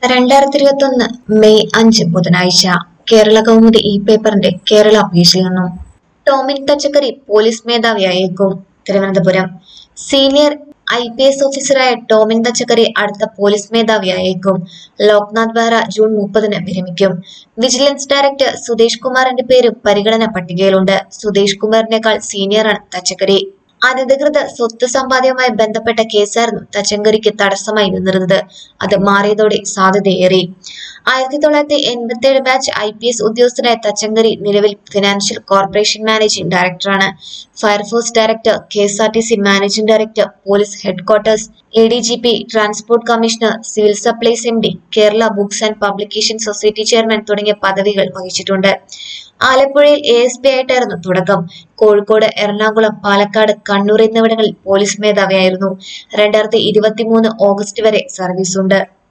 രണ്ടായിരത്തി ഇരുപത്തി ഒന്ന് മെയ് അഞ്ച് ബുധനാഴ്ച കേരള കൗമുദി ഈ പേപ്പറിന്റെ കേരള പേജിൽ നിന്നും ടോമിൻ തച്ചക്കരി പോലീസ് മേധാവിയായേക്കും Thiruvananthapuram senior I P S ഓഫീസറായ ടോമിൻ തച്ചക്കരി അടുത്ത പോലീസ് മേധാവിയായേക്കും ലോക്നാഥ് ബെഹ്റ ജൂൺ മുപ്പതിന് വിരമിക്കും വിജിലൻസ് ഡയറക്ടർ സുദേശ് കുമാറിന്റെ പേരും പരിഗണന പട്ടികയിലുണ്ട് സുദേശ് കുമാറിനേക്കാൾ സീനിയറാണ് തച്ചക്കരി അനധികൃത സ്വത്ത് സമ്പാദ്യവുമായി ബന്ധപ്പെട്ട കേസായിരുന്നു തച്ചങ്കരിക്ക് തടസ്സമായി നിന്നിരുന്നത് അത് മാറിയതോടെ സാധ്യതയേറി ആയിരത്തി തൊള്ളായിരത്തി എൺപത്തി ഏഴ് ബാച്ച് ഐ പി എസ് ഉദ്യോഗസ്ഥനായ തച്ചങ്കരി നിലവിൽ ഫിനാൻഷ്യൽ കോർപ്പറേഷൻ മാനേജിംഗ് ഡയറക്ടറാണ് fire force director K S R T C managing director police headquarters A D G P transport commissioner civil supplies M D Kerala books and publication society chairman തുടങ്ങിയ പദവികൾ വഹിച്ചിട്ടുണ്ട് ആലപ്പുഴയിൽ A S P ആയിട്ടായിരുന്നു തുടക്കം കോഴിക്കോട് എറണാകുളം പാലക്കാട് കണ്ണൂർ എന്നിവിടങ്ങളിൽ police മേധാവിയായിരുന്നു രണ്ടായിരത്തി ഇരുപത്തി മൂന്ന് ഓഗസ്റ്റ് വരെ സർവീസുണ്ട്